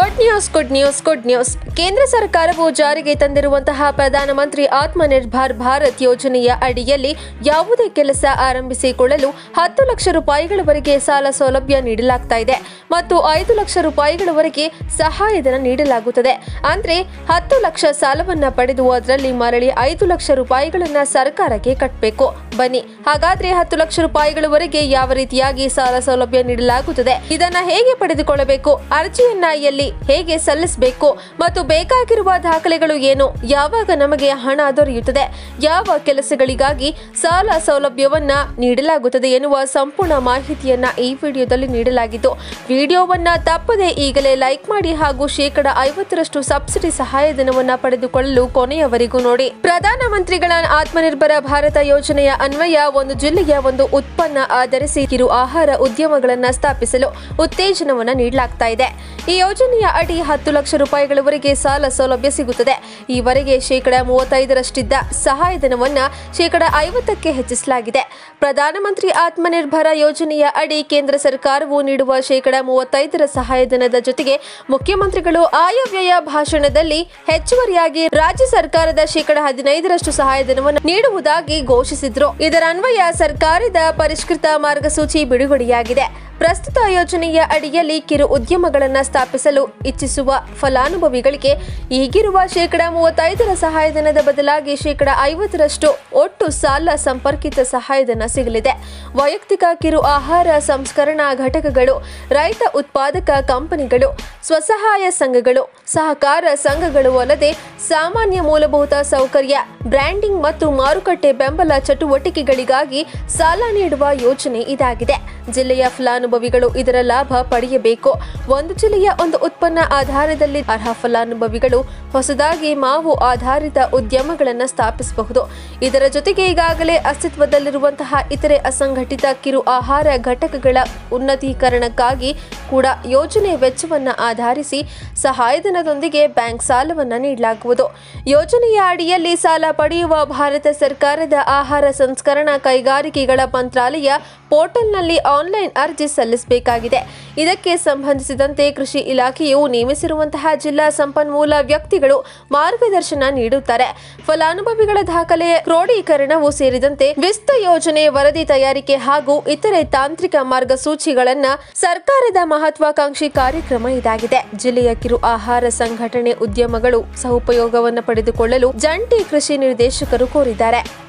good news good news good news ಕೇಂದ್ರ ಸರ್ಕಾರವು ಜಾರಿಗೆ ತಂದಿರುವಂತಹ ಪ್ರಧಾನಮಂತ್ರಿ ಆತ್ಮನಿರ್ಭರ್ ಭಾರತ್ ಯೋಜನೆಯ ಅಡಿಯಲ್ಲಿ ಯಾವುದೇ ಕೆಲಸ ಆರಂಭಿಸಿಕೊಳ್ಳಲು ಹತ್ತು ಲಕ್ಷ ರೂಪಾಯಿಗಳವರೆಗೆ ಸಾಲ ಸೌಲಭ್ಯ ನೀಡಲಾಗ್ತಾ ಇದೆ ಮತ್ತು ಐದು ಲಕ್ಷ ರೂಪಾಯಿಗಳವರೆಗೆ ಸಹಾಯಧನ ನೀಡಲಾಗುತ್ತದೆ ಅಂದ್ರೆ ಹತ್ತು ಲಕ್ಷ ಸಾಲವನ್ನ ಪಡೆದು ಅದರಲ್ಲಿ ಮರಳಿ ಐದು ಲಕ್ಷ ರೂಪಾಯಿಗಳನ್ನ ಸರ್ಕಾರಕ್ಕೆ ಕಟ್ಟಬೇಕು ಬನ್ನಿ ಹಾಗಾದ್ರೆ ಹತ್ತು ಲಕ್ಷ ರೂಪಾಯಿಗಳವರೆಗೆ ಯಾವ ರೀತಿಯಾಗಿ ಸಾಲ ಸೌಲಭ್ಯ ನೀಡಲಾಗುತ್ತದೆ ಇದನ್ನ ಹೇಗೆ ಪಡೆದುಕೊಳ್ಳಬೇಕು ಅರ್ಜಿಯನ್ನ ಎಲ್ಲಿ ಹೇಗೆ ಸಲ್ಲಿಸಬೇಕು ಮತ್ತು ಬೇಕಾಗಿರುವ ದಾಖಲೆಗಳು ಏನು ಯಾವಾಗ ನಮಗೆ ಹಣ ದೊರೆಯುತ್ತದೆ ಯಾವ ಕೆಲಸಗಳಿಗಾಗಿ ಸಾಲ ಸೌಲಭ್ಯವನ್ನ ನೀಡಲಾಗುತ್ತದೆ ಎನ್ನುವ ಸಂಪೂರ್ಣ ಮಾಹಿತಿಯನ್ನ ಈ ವಿಡಿಯೋದಲ್ಲಿ ನೀಡಲಾಗಿದ್ದು ವಿಡಿಯೋವನ್ನ ತಪ್ಪದೆ ಈಗಲೇ ಲೈಕ್ ಮಾಡಿ ಹಾಗೂ ಶೇಕಡ ಐವತ್ತರಷ್ಟು ಸಬ್ಸಿಡಿ ಸಹಾಯಧನವನ್ನ ಪಡೆದುಕೊಳ್ಳಲು ಕೊನೆಯವರೆಗೂ ನೋಡಿ ಪ್ರಧಾನಮಂತ್ರಿಗಳ ಆತ್ಮನಿರ್ಭರ ಭಾರತ ಯೋಜನೆಯ ಅನ್ವಯ ಒಂದು ಜಿಲ್ಲೆಯ ಒಂದು ಉತ್ಪನ್ನ ಆಧರಿಸಿ ಕಿರು ಆಹಾರ ಉದ್ಯಮಗಳನ್ನ ಸ್ಥಾಪಿಸಲು ಉತ್ತೇಜನವನ್ನ ನೀಡಲಾಗ್ತಾ ಇದೆ ಈ ಯೋಜನೆಯ ಅಡಿ ಹತ್ತು ಲಕ್ಷ ರೂಪಾಯಿಗಳವರೆಗೆ ಸಾಲ ಸೌಲಭ್ಯ ಸಿಗುತ್ತದೆ ಈವರೆಗೆ ಶೇಕಡ ಮೂವತ್ತೈದರಷ್ಟಿದ್ದ ಸಹಾಯಧನವನ್ನ ಶೇಕಡ ಐವತ್ತಕ್ಕೆ ಹೆಚ್ಚಿಸಲಾಗಿದೆ ಪ್ರಧಾನಮಂತ್ರಿ ಆತ್ಮನಿರ್ಭರ ಯೋಜನೆಯ ಅಡಿ ಕೇಂದ್ರ ಸರ್ಕಾರವು ನೀಡುವ ಶೇಕಡ ಮೂವತ್ತೈದರ ಸಹಾಯಧನದ ಜೊತೆಗೆ ಮುಖ್ಯಮಂತ್ರಿಗಳು ಆಯವ್ಯಯ ಭಾಷಣದಲ್ಲಿ ಹೆಚ್ಚುವರಿಯಾಗಿ ರಾಜ್ಯ ಸರ್ಕಾರದ ಶೇಕಡ ಹದಿನೈದರಷ್ಟು ಸಹಾಯಧನವನ್ನು ನೀಡುವುದಾಗಿ ಘೋಷಿಸಿದ್ರು ಇದರ ಅನ್ವಯ ಸರ್ಕಾರದ ಪರಿಷ್ಕೃತ ಮಾರ್ಗಸೂಚಿ ಬಿಡುಗಡೆಯಾಗಿದೆ ಪ್ರಸ್ತುತ ಯೋಜನೆಯ ಅಡಿಯಲ್ಲಿ ಕಿರು ಉದ್ಯಮಗಳನ್ನ ಸ್ಥಾಪಿಸಲು ಇಚ್ಛಿಸುವ ಫಲಾನುಭವಿಗಳಿಗೆ ಈಗಿರುವ ಶೇಕಡ ಮೂವತ್ತೈದರ ಸಹಾಯಧನದ ಬದಲಾಗಿ ಶೇಕಡ ಐವತ್ತರಷ್ಟು ಒಟ್ಟು ಸಾಲ ಸಂಪರ್ಕಿತ ಸಹಾಯಧನ ಸಿಗಲಿದೆ ವೈಯಕ್ತಿಕ ಕಿರು ಆಹಾರ ಸಂಸ್ಕರಣಾ ಘಟಕಗಳು ರೈತ ಉತ್ಪಾದಕ ಕಂಪನಿಗಳು ಸ್ವಸಹಾಯ ಸಂಘಗಳು ಸಹಕಾರ ಸಂಘಗಳು ಅಲ್ಲದೆ ಸಾಮಾನ್ಯ ಮೂಲಭೂತ ಸೌಕರ್ಯ ಬ್ರ್ಯಾಂಡಿಂಗ್ ಮತ್ತು ಮಾರುಕಟ್ಟೆ ಬೆಂಬಲ ಚಟುವಟಿಕೆಗಳಿಗಾಗಿ ಸಾಲ ನೀಡುವ ಯೋಜನೆ ಇದಾಗಿದೆ ಜಿಲ್ಲೆಯ ಫಲಾನುಭವಿಗಳು ಇದರ ಲಾಭ ಪಡೆಯಬೇಕು ಒಂದು ಜಿಲ್ಲೆಯ ಒಂದು ಉತ್ಪನ್ನ ಆಧಾರದಲ್ಲಿ ಅರ್ಹ ಫಲಾನುಭವಿಗಳು ಹೊಸದಾಗಿ ಮಾವು ಆಧಾರಿತ ಉದ್ಯಮಗಳನ್ನು ಸ್ಥಾಪಿಸಬಹುದು ಇದರ ಜೊತೆಗೆ ಈಗಾಗಲೇ ಅಸ್ತಿತ್ವದಲ್ಲಿರುವಂತಹ ಇತರೆ ಅಸಂಘಟಿತ ಕಿರು ಆಹಾರ ಘಟಕಗಳ ಉನ್ನತೀಕರಣಕ್ಕಾಗಿ ಕೂಡ ಯೋಜನೆ ವೆಚ್ಚವನ್ನ ಆಧರಿಸಿ ಸಹಾಯಧನದೊಂದಿಗೆ ಬ್ಯಾಂಕ್ ಸಾಲವನ್ನ ನೀಡಲಾಗುವುದು ಯೋಜನೆಯ ಅಡಿಯಲ್ಲಿ ಸಾಲ ಪಡೆಯುವ ಭಾರತ ಸರ್ಕಾರದ ಆಹಾರ ಸಂಸ್ಕರಣಾ ಕೈಗಾರಿಕೆಗಳ ಮಂತ್ರಾಲಯ ಪೋರ್ಟಲ್ನಲ್ಲಿ ಆನ್ಲೈನ್ ಅರ್ಜಿ ಸಲ್ಲಿಸಬೇಕಾಗಿದೆ ಇದಕ್ಕೆ ಸಂಬಂಧಿಸಿದಂತೆ ಕೃಷಿ ಇಲಾಖೆಯು ನೇಮಿಸಿರುವಂತಹ ಜಿಲ್ಲಾ ಸಂಪನ್ಮೂಲ ವ್ಯಕ್ತಿಗಳು ಮಾರ್ಗದರ್ಶನ ನೀಡುತ್ತಾರೆ ಫಲಾನುಭವಿಗಳ ದಾಖಲೆ ಕ್ರೋಢೀಕರಣವು ಸೇರಿದಂತೆ ವಿಸ್ತ ಯೋಜನೆ ವರದಿ ತಯಾರಿಕೆ ಹಾಗೂ ಇತರೆ ತಾಂತ್ರಿಕ ಮಾರ್ಗಸೂಚಿಗಳನ್ನ ಸರ್ಕಾರದ ಮಹತ್ವಾಕಾಂಕ್ಷಿ ಕಾರ್ಯಕ್ರಮ ಇದಾಗಿದೆ ಜಿಲ್ಲೆಯ ಕಿರು ಆಹಾರ ಸಂಘಟನೆ ಉದ್ಯಮಗಳು ಸಹುಪಯೋಗವನ್ನು ಪಡೆದುಕೊಳ್ಳಲು ಜಂಟಿ ಕೃಷಿ ನಿರ್ದೇಶಕರು ಕೋರಿದ್ದಾರೆ